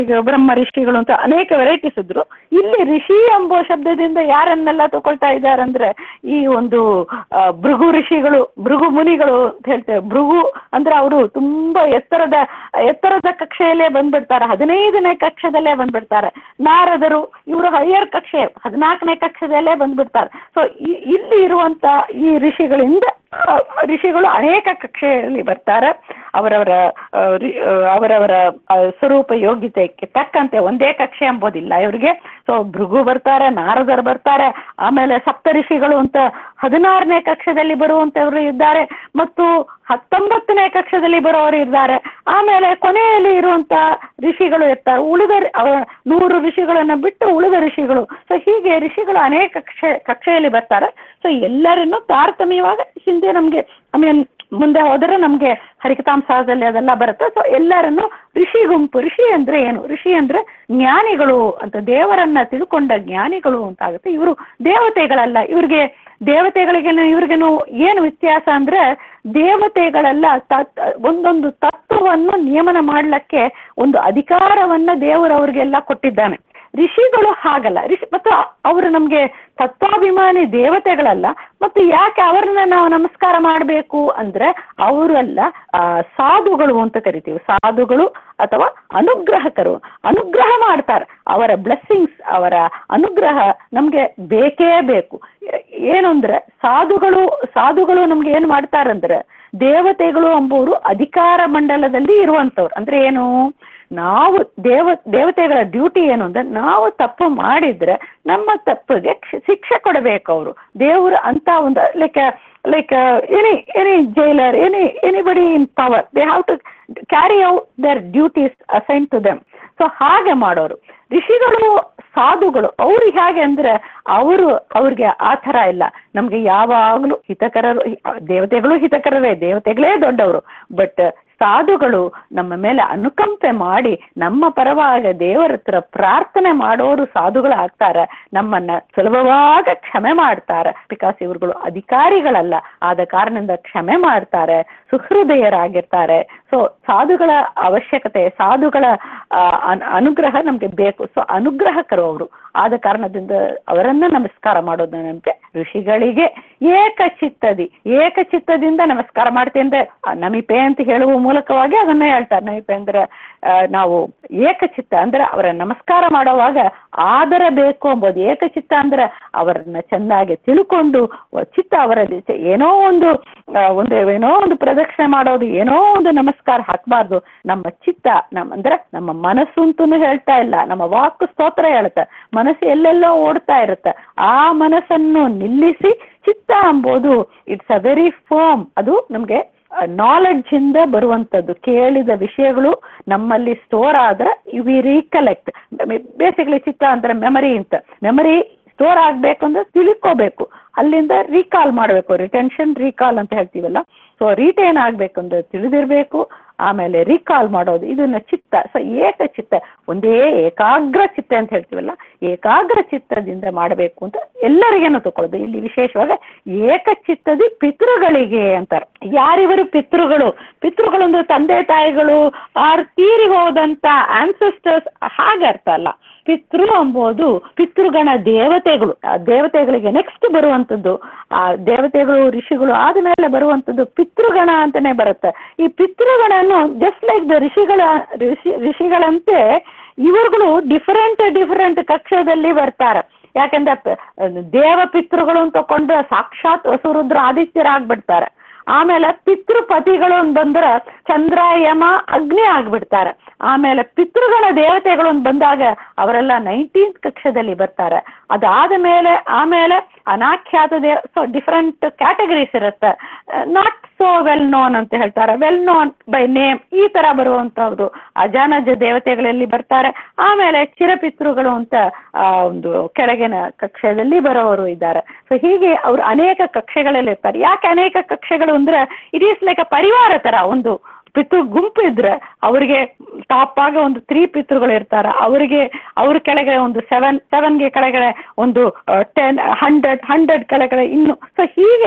ಈಗ ಬ್ರಹ್ಮ ಋಷಿಗಳು ಅಂತ ಅನೇಕ ವೆರೈಟೀಸ್ ಇದ್ರು ಇಲ್ಲಿ ಋಷಿ ಎಂಬ ಶಬ್ದದಿಂದ ಯಾರನ್ನೆಲ್ಲ ತಗೊಳ್ತಾ ಇದ್ದಾರೆ ಅಂದ್ರೆ ಈ ಒಂದು ಆ, ಭೃಗು ಋಷಿಗಳು ಭೃಗು ಮುನಿಗಳು ಅಂತ ಹೇಳ್ತೇವೆ ಭೃಗು ಅಂದ್ರೆ ಅವರು ತುಂಬಾ ಎತ್ತರದ ಎತ್ತರದ ಕಕ್ಷೆಯಲ್ಲೇ ಬಂದ್ಬಿಡ್ತಾರೆ ಹದಿನೈದನೇ ಕಕ್ಷದಲ್ಲೇ ಬಂದ್ಬಿಡ್ತಾರೆ ನಾರದರು ಇವರು ಹೈಯರ್ ಕಕ್ಷೆ ಹದಿನಾಲ್ಕನೇ ಕಕ್ಷದಲ್ಲೇ ಬಂದ್ಬಿಡ್ತಾರೆ ಸೊ ಇಲ್ಲಿ ಇರುವಂತ ಈ ಋಷಿಗಳಿಂದ ಆ, ಋಷಿಗಳು ಅನೇಕ ಕಕ್ಷೆಯಲ್ಲಿ ಬರ್ತಾರೆ ಅವರವರ ಆ, ರಿ- ಆ, ಅವರವರ ಆ, ಸ್ವರೂಪ ಯೋಗ್ಯತೆಗೆ ತಕ್ಕಂತೆ ಒಂದೇ ಕಕ್ಷೆ ಎಂಬುದಿಲ್ಲ ಇವರಿಗೆ ಸೊ ಭೃಗು ಬರ್ತಾರೆ ನಾರದರು ಬರ್ತಾರೆ ಆಮೇಲೆ ಸಪ್ತ ಋಷಿಗಳು ಅಂತ ಹದಿನಾರನೇ ಕಕ್ಷದಲ್ಲಿ ಬರುವಂತವರು ಇದ್ದಾರೆ ಮತ್ತು ಹತ್ತೊಂಬತ್ತನೇ ಕಕ್ಷದಲ್ಲಿ ಬರೋರು ಇದ್ದಾರೆ ಆಮೇಲೆ ಕೊನೆಯಲ್ಲಿ ಇರುವಂತ ಋಷಿಗಳು ಇರ್ತಾರೆ ಉಳಿದ ಋ- ಅವ ನೂರು ಋಷಿಗಳನ್ನ ಬಿಟ್ಟು ಉಳಿದ ಋಷಿಗಳು ಸೊ ಹೀಗೆ ಋಷಿಗಳು ಅನೇಕ ಕಕ್ಷೆ ಕಕ್ಷೆಯಲ್ಲಿ ಬರ್ತಾರೆ ಸೊ ಎಲ್ಲರನ್ನು ತಾರತಮ್ಯವಾಗಿ ಹಿಂದೆ ನಮಗೆ ಐ ಮೀನ್ ಮುಂದೆ ಹೋದರೆ ನಮಗೆ ಹರಿಕತಾಂಸದಲ್ಲಿ ಅದೆಲ್ಲ ಬರುತ್ತೆ ಸೊ ಎಲ್ಲರನ್ನು ಋಷಿ ಗುಂಪು ಋಷಿ ಅಂದ್ರೆ ಏನು ಋಷಿ ಅಂದ್ರೆ ಜ್ಞಾನಿಗಳು ಅಂತ ದೇವರನ್ನ ತಿಳ್ಕೊಂಡ ಜ್ಞಾನಿಗಳು ಅಂತ ಆಗುತ್ತೆ ಇವರು ದೇವತೆಗಳಲ್ಲ ಇವ್ರಿಗೆ ದೇವತೆಗಳಿಗೇನು ಇವ್ರಿಗೇನು ಏನು ವ್ಯತ್ಯಾಸ ಅಂದ್ರೆ ದೇವತೆಗಳೆಲ್ಲ ತತ್ ಒಂದೊಂದು ತತ್ವವನ್ನು ನಿಯಮನ ಮಾಡ್ಲಿಕ್ಕೆ ಒಂದು ಅಧಿಕಾರವನ್ನ ದೇವರು ಅವ್ರಿಗೆಲ್ಲ ಕೊಟ್ಟಿದ್ದಾನೆ ಋಷಿಗಳು ಹಾಗಲ್ಲ ಋಷಿ ಮತ್ತು ಅವರು ನಮಗೆ ತತ್ವಾಭಿಮಾನಿ ದೇವತೆಗಳಲ್ಲ ಮತ್ತು ಯಾಕೆ ಅವ್ರನ್ನ ನಾವು ನಮಸ್ಕಾರ ಮಾಡಬೇಕು ಅಂದ್ರೆ ಅವರೆಲ್ಲ ಆ, ಸಾಧುಗಳು ಅಂತ ಕರಿತೀವಿ ಸಾಧುಗಳು ಅಥವಾ ಅನುಗ್ರಹಕರು ಅನುಗ್ರಹ ಮಾಡ್ತಾರೆ ಅವರ ಬ್ಲೆಸ್ಸಿಂಗ್ಸ್ ಅವರ ಅನುಗ್ರಹ ನಮಗೆ ಬೇಕೇ ಬೇಕು ಏನು ಅಂದ್ರೆ ಸಾಧುಗಳು ಸಾಧುಗಳು ನಮ್ಗೆ ಏನು ಮಾಡ್ತಾರಂದ್ರೆ ದೇವತೆಗಳು ಎಂಬುವರು ಅಧಿಕಾರ ಮಂಡಲದಲ್ಲಿ ಇರುವಂಥವ್ರು ಅಂದ್ರೆ ಏನು ನಾವು ದೇವ ದೇವತೆಗಳ ಡ್ಯೂಟಿ ಏನು ಅಂದ್ರೆ ನಾವು ತಪ್ಪು ಮಾಡಿದ್ರೆ ನಮ್ಮ ತಪ್ಪಿಗೆ ಕ್ಷ- ಶಿಕ್ಷೆ ಕೊಡಬೇಕು ಅವರು ದೇವರು ಅಂತ ಒಂದು like like any any jailer any anybody in power they have to carry out their duties assign to them so ಹಾಗೆ ಮಾಡೋರು ಋಷಿಗಳು ಸಾಧುಗಳು ಅವ್ರು ಹೇಗೆ ಅಂದ್ರೆ ಅವರು ಅವ್ರಿಗೆ ಆ ಥರ ಇಲ್ಲ ನಮ್ಗೆ ಯಾವಾಗಲೂ ಹಿತಕರರು ದೇವತೆಗಳು ಹಿತಕರವೇ ದೇವತೆಗಳೇ ದೊಡ್ಡವರು ಬಟ್ ಸಾಧುಗಳು ನಮ್ಮ ಮೇಲೆ ಅನುಕಂಪೆ ಮಾಡಿ ನಮ್ಮ ಪರವಾಗಿ ದೇವರ ಹತ್ರ ಪ್ರಾರ್ಥನೆ ಮಾಡೋರು ಸಾಧುಗಳು ಆಗ್ತಾರೆ ನಮ್ಮನ್ನ ಸುಲಭವಾಗಿ ಕ್ಷಮೆ ಮಾಡ್ತಾರೆ ಬಿಕಾಸ್ ಇವ್ರುಗಳು ಅಧಿಕಾರಿಗಳಲ್ಲ ಆದ ಕಾರಣದಿಂದ ಕ್ಷಮೆ ಮಾಡ್ತಾರೆ ಸುಹೃದಯರಾಗಿರ್ತಾರೆ ಸೊ ಸಾಧುಗಳ ಅವಶ್ಯಕತೆ ಸಾಧುಗಳ ಆ, ಅನ್- ಅನುಗ್ರಹ ನಮ್ಗೆ ಬೇಕು ಸೊ ಅನುಗ್ರಹಕರು ಅವರು ಆದ ಕಾರಣದಿಂದ ಅವರನ್ನ ನಮಸ್ಕಾರ ಮಾಡೋದು ನಮಗೆ ಋಷಿಗಳಿಗೆ ಏಕಚಿತ್ತದಿ ಏಕಚಿತ್ತದಿಂದ ನಮಸ್ಕಾರ ಮಾಡ್ತೀನಿ ಅಂದ್ರೆ ಆ, ನಮಿಪೆ ಅಂತ ಹೇಳುವ ಮೂಲಕವಾಗಿ ಅದನ್ನ ಹೇಳ್ತಾರೆ ನಮಿಪೆ ಅಂದ್ರೆ ಆ, ನಾವು ಏಕಚಿತ್ತ ಅಂದ್ರೆ ಅವರ ನಮಸ್ಕಾರ ಮಾಡುವಾಗ ಆದರ ಬೇಕು ಎಂಬುದು ಏಕಚಿತ್ತ ಅಂದ್ರೆ ಅವರನ್ನ ಚೆನ್ನಾಗಿ ತಿಳ್ಕೊಂಡು ವ- ಚಿತ್ತ ಅವರಲ್ಲಿ ಚ- ಏನೋ ಒಂದು ಆ, ಒಂದು ಏನೋ ಒಂದು ಪ್ರದಕ್ಷಿಣೆ ಮಾಡೋದು ಏನೋ ಒಂದು ನಮಸ್ಕಾರ ಹಾಕಬಾರ್ದು ನಮ್ಮ ಚಿತ್ತ ನಮ್ಮ ಅಂದ್ರೆ ನಮ್ಮ ಮನಸ್ಸು ಅಂತೂ ಹೇಳ್ತಾ ಇಲ್ಲ ನಮ್ಮ ವಾಕ್ ಸ್ತೋತ್ರ ಹೇಳುತ್ತೆ ಮನಸ್ಸು ಎಲ್ಲೆಲ್ಲೋ ಓಡ್ತಾ ಇರುತ್ತೆ ಆ ಮನಸ್ಸನ್ನು ನಿಲ್ಲಿಸಿ ಚಿತ್ತ ಎಂಬುದು ಇಟ್ಸ್ ಅ ವೆರಿ ಫರ್ಮ್ ಅದು ನಮಗೆ ನಾಲೆಡ್ಜ್ ಇಂದ ಬರುವಂಥದ್ದು ಕೇಳಿದ ವಿಷಯಗಳು ನಮ್ಮಲ್ಲಿ ಸ್ಟೋರ್ ಆದ್ರೆ ವಿ ರೀಕಲೆಕ್ಟ್ ಬೇಸಿಕಲಿ ಚಿತ್ತ ಅಂದ್ರೆ ಮೆಮರಿ ಅಂತ ಮೆಮರಿ ಸ್ಟೋರ್ ಆಗ್ಬೇಕು ಅಂದ್ರೆ ತಿಳ್ಕೋಬೇಕು ಅಲ್ಲಿಂದ ರೀಕಾಲ್ ಮಾಡಬೇಕು ರಿಟೆನ್ಷನ್ ರೀಕಾಲ್ ಅಂತ ಹೇಳ್ತೀವಲ್ಲ ಸೊ ರಿಟೇನ್ ಆಗ್ಬೇಕು ಅಂದ್ರೆ ತಿಳಿದಿರ್ಬೇಕು ಆಮೇಲೆ ರೀಕಾಲ್ ಮಾಡೋದು ಇದನ್ನ ಚಿತ್ತ ಸೊ ಏಕ ಚಿತ್ತ ಒಂದೇ ಏಕಾಗ್ರ ಚಿತ್ತ ಅಂತ ಹೇಳ್ತೀವಲ್ಲ ಏಕಾಗ್ರ ಚಿತ್ತದಿಂದ ಮಾಡಬೇಕು ಅಂತ ಎಲ್ಲರಿಗೇನು ತಗೊಳ್ಳೋದು ಇಲ್ಲಿ ವಿಶೇಷವಾಗಿ ಏಕಚಿತ್ತದಿ ಪಿತೃಗಳಿಗೆ ಅಂತಾರೆ ಯಾರಿವರು ಪಿತೃಗಳು ಪಿತೃಗಳು ಅಂದ್ರೆ ತಂದೆ ತಾಯಿಗಳು ಆರ್ ತೀರಿ ಹೋದಂತ ಆನ್ಸೆಸ್ಟರ್ಸ್ ಹಾಗೆ ಅರ್ಥ ಅಲ್ಲ ಪಿತೃ ಎಂಬುದು ಪಿತೃಗಣ ದೇವತೆಗಳು ಆ ದೇವತೆಗಳಿಗೆ ನೆಕ್ಸ್ಟ್ ಬರುವಂಥದ್ದು ಆ ದೇವತೆಗಳು ಋಷಿಗಳು ಆದ್ಮೇಲೆ ಬರುವಂಥದ್ದು ಪಿತೃಗಣ ಅಂತಾನೆ ಬರುತ್ತೆ ಈ ಪಿತೃಗಣನು ಜಸ್ಟ್ ಲೈಕ್ ದ ಋಷಿಗಳ ಋಷಿ ಋಷಿಗಳಂತೆ ಇವರುಗಳು ಡಿಫರೆಂಟ್ ಡಿಫರೆಂಟ್ ಕಕ್ಷದಲ್ಲಿ ಬರ್ತಾರೆ ಯಾಕಂದ್ರೆ ಪ- ದೇವ ಪಿತೃಗಳು ಅಂತ ತಕೊಂಡ್ರೆ ಸಾಕ್ಷಾತ್ ವಸುರುದ್ರ ಆದಿತ್ಯರಾಗ್ಬಿಡ್ತಾರೆ ಆಮೇಲೆ ಪಿತೃಪತಿಗಳು ಅಂತ ಬಂದ್ರೆ ಚಂದ್ರ ಯಮ ಅಗ್ನಿ ಆಗ್ಬಿಡ್ತಾರೆ ಆಮೇಲೆ ಪಿತೃಗಳ ದೇವತೆಗಳು ಅಂತ ಬಂದಾಗ ಅವರೆಲ್ಲ ನೈನ್ಟೀನ್ತ್ ಕಕ್ಷದಲ್ಲಿ ಬರ್ತಾರೆ ಅದಾದ ಮೇಲೆ ಆಮೇಲೆ ಅನಾಖ್ಯಾತ ದೇವ ಸೊ ಡಿಫರೆಂಟ್ ಕ್ಯಾಟಗರೀಸ್ ಇರುತ್ತೆ ನಾಟ್ ಸೋ ವೆಲ್ ನೋನ್ ಅಂತ ಹೇಳ್ತಾರೆ ವೆಲ್ ನೋನ್ ಬೈ ನೇಮ್ ಈ ತರ ಬರುವಂತಹದ್ದು ಅಜಾನಜ ದೇವತೆಗಳಲ್ಲಿ ಬರ್ತಾರೆ ಆಮೇಲೆ ಚಿರಪಿತೃಗಳು ಅಂತ ಆ, ಒಂದು ಕೆಳಗಿನ ಕಕ್ಷೆಯಲ್ಲಿ ಬರೋರು ಇದ್ದಾರೆ ಸೊ ಹೀಗೆ ಅವರು ಅನೇಕ ಕಕ್ಷೆಗಳಲ್ಲಿ ಇರ್ತಾರೆ ಯಾಕೆ ಅನೇಕ ಕಕ್ಷೆಗಳು ಅಂದ್ರೆ ಇಟ್ ಈಸ್ ಲೈಕ್ ಅ ಪರಿವಾರ ತರ ಒಂದು ಪಿತೃ ಗುಂಪು ಇದ್ರೆ ಅವರಿಗೆ ಟಾಪ್ ಆಗ ಒಂದು ತ್ರೀ ಪಿತೃಗಳು ಇರ್ತಾರೆ ಅವರಿಗೆ ಅವ್ರ ಕೆಳಗಡೆ ಒಂದು ಸೆವೆನ್ ಸೆವೆನ್ಗೆ ಕೆಳಗಡೆ ಒಂದು ಟೆನ್ ಹಂಡ್ರೆಡ್ ಹಂಡ್ರೆಡ್ ಕೆಳಗಡೆ ಇನ್ನು ಸೊ ಹೀಗೆ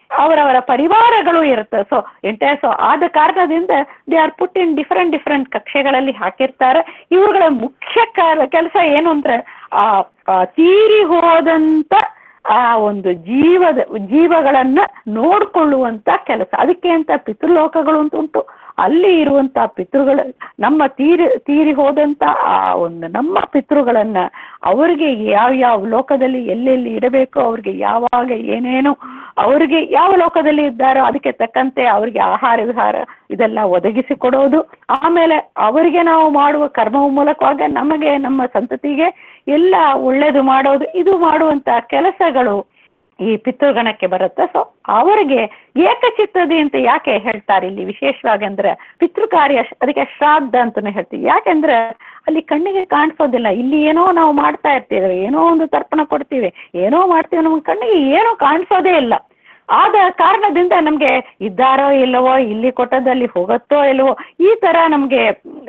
ಅವರವರ ಪರಿವಾರಗಳು ಇರುತ್ತೆ ಸೊ ಎಂಟೈರ್ ಸೊ ಆದ ಕಾರಣದಿಂದ they are put in different different ಕಕ್ಷೆಗಳಲ್ಲಿ ಹಾಕಿರ್ತಾರೆ ಇವುಗಳ ಮುಖ್ಯ ಕೆಲಸ ಏನು ಅಂದ್ರೆ ಆ ಆ ತೀರಿ ಹೋದಂತ ಆ ಒಂದು ಜೀವದ ಜೀವಗಳನ್ನ ನೋಡ್ಕೊಳ್ಳುವಂತ ಕೆಲಸ ಅದಕ್ಕೆ ಅಂತ ಪಿತೃಲೋಕಗಳು ಅಂತ ಉಂಟು ಅಲ್ಲಿ ಇರುವಂತ ಪಿತೃಗಳ ನಮ್ಮ ತೀರಿ ತೀರಿ ಹೋದಂತ ಆ ಒಂದು ನಮ್ಮ ಪಿತೃಗಳನ್ನ ಅವರಿಗೆ ಯಾವ ಯಾವ ಲೋಕದಲ್ಲಿ ಎಲ್ಲೆಲ್ಲಿ ಇಡಬೇಕು ಅವ್ರಿಗೆ ಯಾವಾಗ ಏನೇನು ಅವರಿಗೆ ಯಾವ ಲೋಕದಲ್ಲಿ ಇದ್ದಾರೋ ಅದಕ್ಕೆ ತಕ್ಕಂತೆ ಅವರಿಗೆ ಆಹಾರ ವಿಹಾರ ಇದೆಲ್ಲ ಒದಗಿಸಿ ಕೊಡೋದು ಆಮೇಲೆ ಅವರಿಗೆ ನಾವು ಮಾಡುವ ಕರ್ಮವ ಮೂಲಕವಾಗಿ ನಮಗೆ ನಮ್ಮ ಸಂತತಿಗೆ ಎಲ್ಲ ಒಳ್ಳೇದು ಮಾಡೋದು ಇದು ಮಾಡುವಂತ ಕೆಲಸಗಳು ಈ ಪಿತೃಗಣಕ್ಕೆ ಬರುತ್ತೆ ಸೊ ಅವರಿಗೆ ಏಕಚಿತ್ತದಿ ಅಂತ ಯಾಕೆ ಹೇಳ್ತಾರೆ ಇಲ್ಲಿ ವಿಶೇಷವಾಗಿ ಅಂದ್ರೆ ಪಿತೃ ಕಾರ್ಯ ಅದಕ್ಕೆ ಶ್ರಾದ್ದ ಅಂತಾನೆ ಹೇಳ್ತೀವಿ ಯಾಕೆಂದ್ರೆ ಅಲ್ಲಿ ಕಣ್ಣಿಗೆ ಕಾಣಿಸೋದಿಲ್ಲ ಇಲ್ಲಿ ಏನೋ ನಾವು ಮಾಡ್ತಾ ಇರ್ತೀವಿ ಏನೋ ಒಂದು ತರ್ಪಣ ಕೊಡ್ತೀವಿ ಏನೋ ಮಾಡ್ತೀವಿ ನಮ್ಮ ಕಣ್ಣಿಗೆ ಏನೋ ಕಾಣಿಸೋದೇ ಇಲ್ಲ ಆದ ಕಾರಣದಿಂದ ನಮಗೆ ಇದ್ದಾರೋ ಇಲ್ಲವೋ ಇಲ್ಲಿ ಕೊಟ್ಟದಲ್ಲಿ ಹೋಗುತ್ತೋ ಇಲ್ಲವೋ ಈ ತರ ನಮಗೆ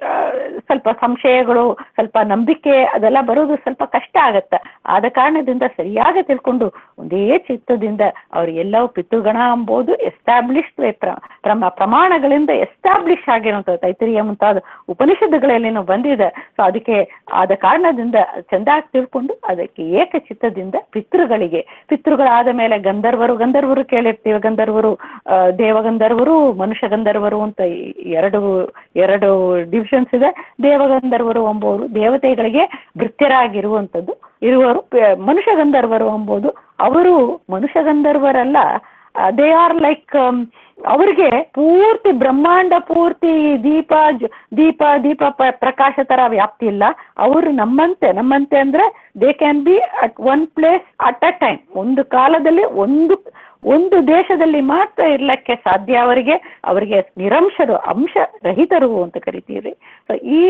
ಸ್ವಲ್ಪ ಸಂಶಯಗಳು ಸ್ವಲ್ಪ ನಂಬಿಕೆ ಅದೆಲ್ಲ ಬರೋದು ಸ್ವಲ್ಪ ಕಷ್ಟ ಆಗತ್ತೆ ಆದ ಕಾರಣದಿಂದ ಸರಿಯಾಗಿ ತಿಳ್ಕೊಂಡು ಒಂದೇ ಚಿತ್ತದಿಂದ ಅವ್ರು ಎಲ್ಲವೂ ಪಿತೃಗಣ ಎಂಬುದು ಎಸ್ಟಾಬ್ಲಿಷ್ಡ್ ಪ್ರಮ ಪ್ರಮಾಣಗಳಿಂದ ಎಸ್ಟಾಬ್ಲಿಷ್ ಆಗಿರುವಂಥದ್ದು ತೈತಿರಿಯ ಮುಂತಾದ ಉಪನಿಷತ್ತುಗಳಲ್ಲೇನೋ ಬಂದಿದೆ ಸೊ ಅದಕ್ಕೆ ಆದ ಕಾರಣದಿಂದ ಚೆಂದಾಗಿ ತಿಳ್ಕೊಂಡು ಅದಕ್ಕೆ ಏಕಚಿತ್ತದಿಂದ ಪಿತೃಗಳಿಗೆ ಪಿತೃಗಳಾದ ಮೇಲೆ ಗಂಧರ್ವರು ಗಂಧರ್ವರು ಕೇಳಿರ್ತೀವಿ ಗಂಧರ್ವರು ದೇವಗಂಧರ್ವರು ಮನುಷ್ಯ ಗಂಧರ್ವರು ಅಂತ ಎರಡು ಎರಡು ಡಿವಿಷನ್ಸ್ ಇದೆ ದೇವಗಂಧರ್ವರು ಎಂಬುವರು ದೇವತೆಗಳಿಗೆ ಭೃತ್ಯರಾಗಿರುವಂಥದ್ದು ಇರುವರು ಮನುಷ್ಯ ಗಂಧರ್ವರು ಎಂಬುದು ಅವರು ಮನುಷ್ಯ ಗಂಧರ್ವರಲ್ಲ ದೇ ಆರ್ ಲೈಕ್ ಅವ್ರಿಗೆ ಪೂರ್ತಿ ಬ್ರಹ್ಮಾಂಡ ಪೂರ್ತಿ ದೀಪ ದೀಪ ದೀಪ ಪ್ರಕಾಶ ತರ ವ್ಯಾಪ್ತಿ ಇಲ್ಲ ಅವರು ನಮ್ಮಂತೆ ನಮ್ಮಂತೆ ಅಂದ್ರೆ they can be at one place at a time ಒಂದು ಕಾಲದಲ್ಲಿ ಒಂದು ಒಂದು ದೇಶದಲ್ಲಿ ಮಾತ್ರ ಇರ್ಲಿಕ್ಕೆ ಸಾಧ್ಯ ಅವರಿಗೆ ಅವರಿಗೆ ನಿರಂಶರು ಅಂಶ ರಹಿತರು ಅಂತ ಕರಿತೀವಿ ಸೊ ಈ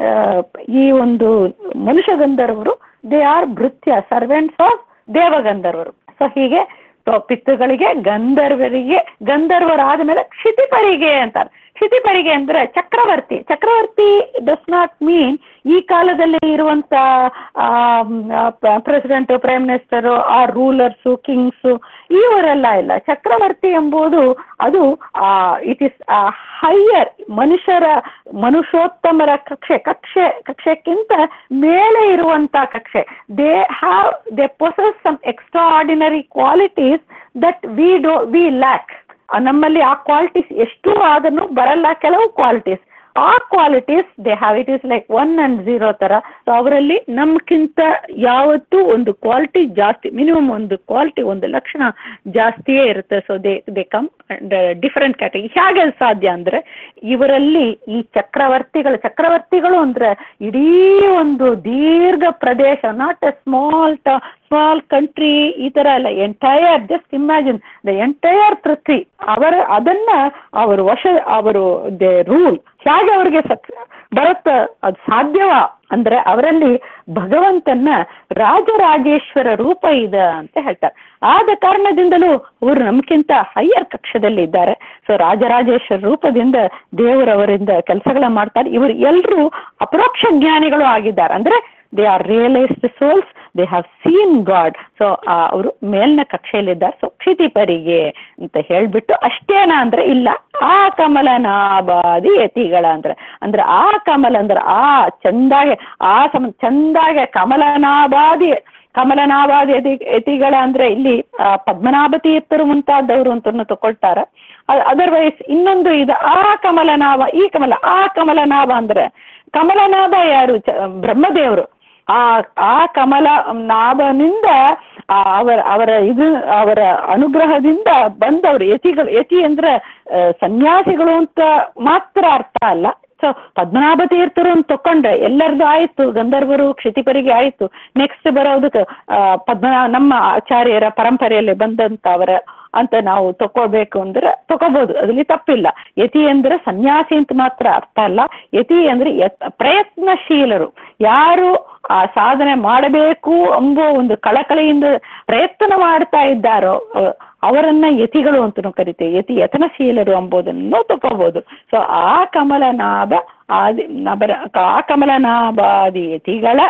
ಈ ಒಂದು ಮನುಷ್ಯ ಗಂಧರ್ವರು ದೇ ಆರ್ ಭೃತ್ಯ ಸರ್ವೆಂಟ್ಸ್ ಆಫ್ ದೇವಗಂಧರ್ವರು ಸೊ ಹೀಗೆ ಪಿತೃಗಳಿಗೆ ಗಂಧರ್ವರಿಗೆ ಗಂಧರ್ವರಾದ ಮೇಲೆ ಕ್ಷಿತಿಪರಿಗೆ ಅಂತಾರೆ ಕ್ಷಿತಿಪರಿಗೆ ಅಂದ್ರೆ ಚಕ್ರವರ್ತಿ ಚಕ್ರವರ್ತಿ ಡಸ್ ನಾಟ್ ಮೀನ್ ಈ ಕಾಲದಲ್ಲಿ ಇರುವಂತ ಪ್ರೆಸಿಡೆಂಟ್ ಪ್ರೈಮ್ ಮಿನಿಸ್ಟರು ಆ ರೂಲರ್ಸು ಕಿಂಗ್ಸು ಇವರೆಲ್ಲ ಇಲ್ಲ ಚಕ್ರವರ್ತಿ ಎಂಬುದು ಅದು ಇಟ್ ಇಸ್ ಹೈಯರ್ ಮನುಷ್ಯರ ಮನುಷ್ಯೋತ್ತಮರ ಕಕ್ಷೆ ಕಕ್ಷೆ ಕಕ್ಷೆಕ್ಕಿಂತ ಮೇಲೆ ಇರುವಂತ ಕಕ್ಷೆ they have they possess some extraordinary qualities that we do we lack ನಮ್ಮಲ್ಲಿ ಆ ಕ್ವಾಲಿಟೀಸ್ ಎಷ್ಟು ಆದ್ರೂ ಬರಲ್ಲ ಕೆಲವು ಕ್ವಾಲಿಟೀಸ್ ಆ qualities they have it is like one and zero ಥರ ಸೊ ಅವರಲ್ಲಿ ನಮ್ಗಿಂತ ಯಾವತ್ತೂ ಒಂದು ಕ್ವಾಲಿಟಿ ಜಾಸ್ತಿ ಮಿನಿಮಮ್ ಒಂದು ಕ್ವಾಲಿಟಿ ಒಂದು ಲಕ್ಷಣ ಜಾಸ್ತಿಯೇ ಇರುತ್ತೆ so they they come different category ಹೇಗೆ ಸಾಧ್ಯ ಅಂದರೆ ಇವರಲ್ಲಿ ಈ ಚಕ್ರವರ್ತಿಗಳು ಚಕ್ರವರ್ತಿಗಳು ಅಂದರೆ ಇಡೀ ಒಂದು ದೀರ್ಘ ಪ್ರದೇಶ ನಾಟ್ ಎ ಸ್ಮಾಲ್ ಟ ಸ್ಮಾಲ್ ಕಂಟ್ರಿ ಈ ಥರ ಎಲ್ಲ entire just imagine the entire ಪೃಥ್ವಿ ಅವರ ಅದನ್ನ ಅವರು ವಶ ಅವರು ದೇ ರೂಲ್ ಹೇಗೆ ಅವರಿಗೆ ಸಕ್ ಬರುತ್ತ ಅದು ಸಾಧ್ಯವಾ ಅಂದ್ರೆ ಅವರಲ್ಲಿ ಭಗವಂತನ ರಾಜರಾಜೇಶ್ವರ ರೂಪ ಇದೆ ಅಂತ ಹೇಳ್ತಾರೆ ಆದ ಕಾರಣದಿಂದಲೂ ಅವರು ನಮ್ಗಿಂತ ಹೈಯರ್ ಕಕ್ಷದಲ್ಲಿ ಇದ್ದಾರೆ ಸೊ ರಾಜರಾಜೇಶ್ವರ ರೂಪದಿಂದ ದೇವರವರಿಂದ ಕೆಲಸಗಳನ್ನ ಮಾಡ್ತಾರೆ ಇವರು ಎಲ್ಲರೂ ಅಪರೋಕ್ಷ ಜ್ಞಾನಿಗಳು ಆಗಿದ್ದಾರೆ ಅಂದ್ರೆ they are realised souls they have seen God so ಅವರು ಮೇಲ್ನ ಕಕ್ಷೆಯಲ್ಲಿದ್ದಾರೆ ಸೊ ಕ್ಷಿತಿಪರಿಗೆ ಅಂತ ಹೇಳ್ಬಿಟ್ಟು ಅಷ್ಟೇನಾ ಅಂದ್ರೆ ಇಲ್ಲ ಆ ಕಮಲನಾಭಾದಿ ಯತಿಗಳ ಅಂದ್ರೆ ಅಂದ್ರೆ ಆ ಕಮಲ ಅಂದ್ರೆ ಆ ಚಂದಾಗೆ ಆ ಸಮ ಚಂದಾಗೆ ಕಮಲನಾಭಾದಿ ಕಮಲನಾಭಾದಿ ಯತಿ ಯತಿಗಳ ಅಂದ್ರೆ ಇಲ್ಲಿ ಪದ್ಮನಾಭ ತೀರ್ಥರು ಮುಂತಾದವರು ಅಂತ ತಗೊಳ್ತಾರ ಅದರ್ವೈಸ್ ಇನ್ನೊಂದು ಇದು ಆ ಕಮಲನಾಭ ಈ ಕಮಲ ಆ ಕಮಲನಾಭ ಅಂದ್ರೆ ಕಮಲನಾಭ ಯಾರು ಬ್ರಹ್ಮದೇವರು ಆ ಆ ಕಮಲ ನಾಭನಿಂದ ಅವರ ಅವರ ಇದು ಅವರ ಅನುಗ್ರಹದಿಂದ ಬಂದವರು ಯತಿಗಳು ಯತಿ ಅಂದ್ರೆ ಸನ್ಯಾಸಿಗಳು ಅಂತ ಮಾತ್ರ ಅರ್ಥ ಅಲ್ಲ ಸೊ ಪದ್ಮನಾಭ ತೀರ್ಥರು ಅಂತ ತಕೊಂಡ್ರೆ ಎಲ್ಲರದು ಆಯ್ತು ಗಂಧರ್ವರು ಕ್ಷಿತಿಪರಿಗೆ ಆಯ್ತು ನೆಕ್ಸ್ಟ್ ಬರೋದಕ್ಕೆ ಪದ್ಮನಾ ನಮ್ಮ ಆಚಾರ್ಯರ ಪರಂಪರೆಯಲ್ಲಿ ಬಂದಂತ ಅವರ ಅಂತ ನಾವು ತಕೋಬೇಕು ಅಂದ್ರೆ ತಗೋಬಹುದು ಅದ್ರಲ್ಲಿ ತಪ್ಪಿಲ್ಲ ಯತಿ ಅಂದ್ರೆ ಸನ್ಯಾಸಿ ಅಂತ ಮಾತ್ರ ಅರ್ಥ ಅಲ್ಲ ಯತಿ ಅಂದ್ರೆ ಪ್ರಯತ್ನಶೀಲರು ಯಾರು ಆ ಸಾಧನೆ ಮಾಡಬೇಕು ಎಂಬೋ ಒಂದು ಕಳಕಳಿಯಿಂದ ಪ್ರಯತ್ನ ಮಾಡ್ತಾ ಇದ್ದಾರೋ ಅವರನ್ನ ಯತಿಗಳು ಅಂತಲೂ ಕರಿತೇವೆ ಯತಿ ಯತನಶೀಲರು ಎಂಬುದನ್ನು ತಗೋಬಹುದು ಸೊ ಆ ಕಮಲನಾಭ ಆದಿ ನಬರ ಆ ಕಮಲನಾಭಾದಿ ಯತಿಗಳ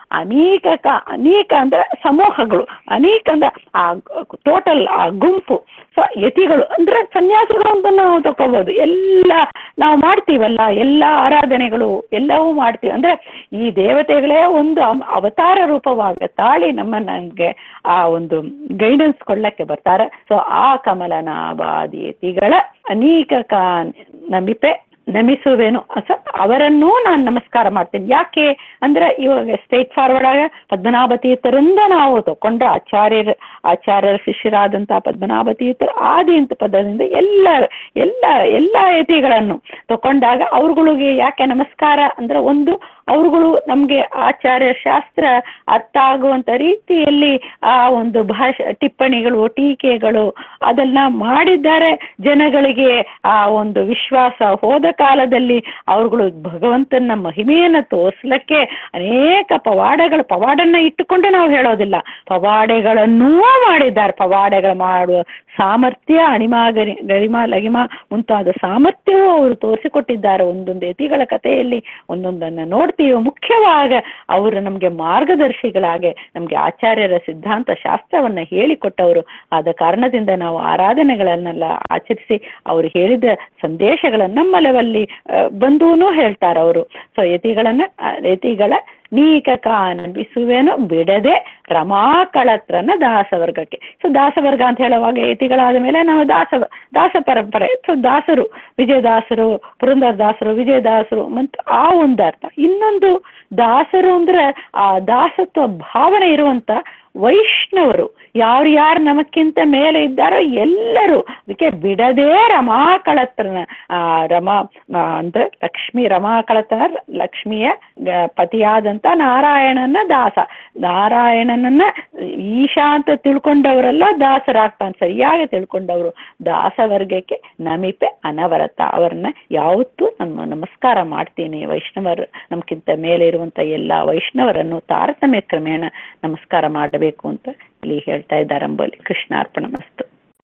ಅನೇಕ ಕ ಅನೇಕ ಅಂದ್ರೆ ಸಮೂಹಗಳು ಅನೇಕ ಅಂದ್ರೆ ಆ ಟೋಟಲ್ ಆ ಗುಂಪು ಸೊ ಯತಿಗಳು ಅಂದ್ರೆ ಸನ್ಯಾಸಿಗಳು ಅಂತ ನಾವು ತಗೋಬೋದು ಎಲ್ಲ ನಾವು ಮಾಡ್ತೀವಲ್ಲ ಎಲ್ಲ ಆರಾಧನೆಗಳು ಎಲ್ಲವೂ ಮಾಡ್ತೀವಿ ಅಂದ್ರೆ ಈ ದೇವತೆಗಳೇ ಒಂದು ಅಮ್- ಅವತಾರ ರೂಪವಾಗಿ ತಾಳಿ ನಮ್ಮ ನನಗೆ ಆ ಒಂದು ಗೈಡೆನ್ಸ್ ಕೊಳ್ಳಕ್ಕೆ ಬರ್ತಾರೆ ಸೊ ಆ ಕಮಲನಾಭಾದಿ ಯತಿಗಳ ಅನೇಕ ಕಾ ನಮಿಪೆ ನಮಿಸುವೆನು ಸೊ ಅವರನ್ನೂ ನಾನು ನಮಸ್ಕಾರ ಮಾಡ್ತೀನಿ ಯಾಕೆ ಅಂದ್ರೆ ಇವಾಗ ಸ್ಟ್ರೈಟ್ ಫಾರ್ವರ್ಡ್ ಆಗ ಪದ್ಮನಾಭ ತೀರ್ಥರಿಂದ ನಾವು ತಗೊಂಡ ಆಚಾರ್ಯರ ಆಚಾರ್ಯರ ಶಿಷ್ಯರಾದಂಥ ಪದ್ಮನಾಭ ತೀರ್ಥರು ಆದಿ ಅಂತ ಪದದಿಂದ ಎಲ್ಲ ಎಲ್ಲ ಎಲ್ಲ ಯತಿಗಳನ್ನು ತಗೊಂಡಾಗ ಅವ್ರುಗಳಿಗೆ ಯಾಕೆ ನಮಸ್ಕಾರ ಅಂದ್ರೆ ಒಂದು ಅವ್ರುಗಳು ನಮಗೆ ಆಚಾರ್ಯ ಶಾಸ್ತ್ರ ಅರ್ಥ ಆಗುವಂಥ ರೀತಿಯಲ್ಲಿ ಆ ಒಂದು ಭಾಷೆ ಟಿಪ್ಪಣಿಗಳು ಟೀಕೆಗಳು ಅದನ್ನ ಮಾಡಿದ್ದಾರೆ ಜನಗಳಿಗೆ ಆ ಒಂದು ವಿಶ್ವಾಸ ಹೋದ ಕಾಲದಲ್ಲಿ ಅವ್ರುಗಳು ಭಗವಂತನ ಮಹಿಮೆಯನ್ನು ತೋರಿಸ್ಲಿಕ್ಕೆ ಅನೇಕ ಪವಾಡಗಳು ಪವಾಡನ್ನ ಇಟ್ಟುಕೊಂಡು ನಾವು ಹೇಳೋದಿಲ್ಲ ಪವಾಡೆಗಳನ್ನೂ ಮಾಡಿದ್ದಾರೆ ಪವಾಡೆಗಳು ಮಾಡುವ ಸಾಮರ್ಥ್ಯ ಅಣಿಮಾ ಗರಿ ಗರಿಮಾ ಲಗಿಮಾ ಮುಂತಾದ ಸಾಮರ್ಥ್ಯವೂ ಅವರು ತೋರಿಸಿಕೊಟ್ಟಿದ್ದಾರೆ ಒಂದೊಂದು ಯತಿಗಳ ಕಥೆಯಲ್ಲಿ ಒಂದೊಂದನ್ನು ನೋಡ್ತೀವಿ ಮುಖ್ಯವಾಗ ಅವರು ನಮಗೆ ಮಾರ್ಗದರ್ಶಿಗಳಾಗಿ ನಮಗೆ ಆಚಾರ್ಯರ ಸಿದ್ಧಾಂತ ಶಾಸ್ತ್ರವನ್ನು ಹೇಳಿಕೊಟ್ಟವರು ಆದ ಕಾರಣದಿಂದ ನಾವು ಆರಾಧನೆಗಳನ್ನೆಲ್ಲ ಆಚರಿಸಿ ಅವರು ಹೇಳಿದ ಸಂದೇಶಗಳನ್ನು ನಮ್ಮ ಲೆವೆಲ್ಲಿ ಬಂದೂನು ಹೇಳ್ತಾರೆ ಅವರು ಸೊ ಯತಿಗಳನ್ನ ಆ, ಯತಿಗಳ ನೀಕ ಕಾನಬಿಸುವೆನು ಬಿಡದೆ ರಮಾಕಳತ್ರನ ದಾಸವರ್ಗಕ್ಕೆ ಸೊ ದಾಸವರ್ಗ ಅಂತ ಹೇಳುವಾಗ ಯತಿಗಳಾದ ಮೇಲೆ ನಾವು ದಾಸ ದಾಸ ಪರಂಪರೆ ಸೊ ದಾಸರು ವಿಜಯದಾಸರು ಪುರಂದರದಾಸರು ವಿಜಯದಾಸರು ಮತ್ತು ಆ ಒಂದು ಅರ್ಥ ಇನ್ನೊಂದು ದಾಸರು ಅಂದ್ರೆ ಆ ದಾಸತ್ವ ಭಾವನೆ ಇರುವಂತ ವೈಷ್ಣವರು ಯಾರು ಯಾರು ನಮಕ್ಕಿಂತ ಮೇಲೆ ಇದ್ದಾರೋ ಎಲ್ಲರೂ ಅದಕ್ಕೆ ಬಿಡದೇ ರಮಾಕಳತ್ರನ ಆ ರಮಾ ಆ, ಅಂದ್ರೆ ಲಕ್ಷ್ಮಿ ರಮಾಕಳತನ ಲಕ್ಷ್ಮಿಯ ಗ- ಪತಿಯಾದಂತ ನಾರಾಯಣನ ದಾಸ ನಾರಾಯಣನನ್ನ ಈಶಾ ಅಂತ ತಿಳ್ಕೊಂಡವರೆಲ್ಲ ದಾಸರಾಗ್ತಾನೆ ಸರಿಯಾಗಿ ತಿಳ್ಕೊಂಡವರು ದಾಸವರ್ಗಕ್ಕೆ ನಮಿಪೆ ಅನವರತ ಅವ್ರನ್ನ ಯಾವತ್ತೂ ನಮ್ಮ ನಮಸ್ಕಾರ ಮಾಡ್ತೀನಿ ವೈಷ್ಣವರು ನಮ್ಗಿಂತ ಮೇಲೆ ಇರುವಂತ ಎಲ್ಲ ವೈಷ್ಣವರನ್ನು ತಾರತಮ್ಯ ಕ್ರಮೇಣ ನಮಸ್ಕಾರ ಮಾಡಬೇಕು ಅಂತ ಇಲ್ಲಿ ಹೇಳ್ತಾ ಇದ್ದಾರೆ ಅಂಬಲ್ಲಿ ಕೃಷ್ಣಾರ್ಪಣ ಮಸ್ತು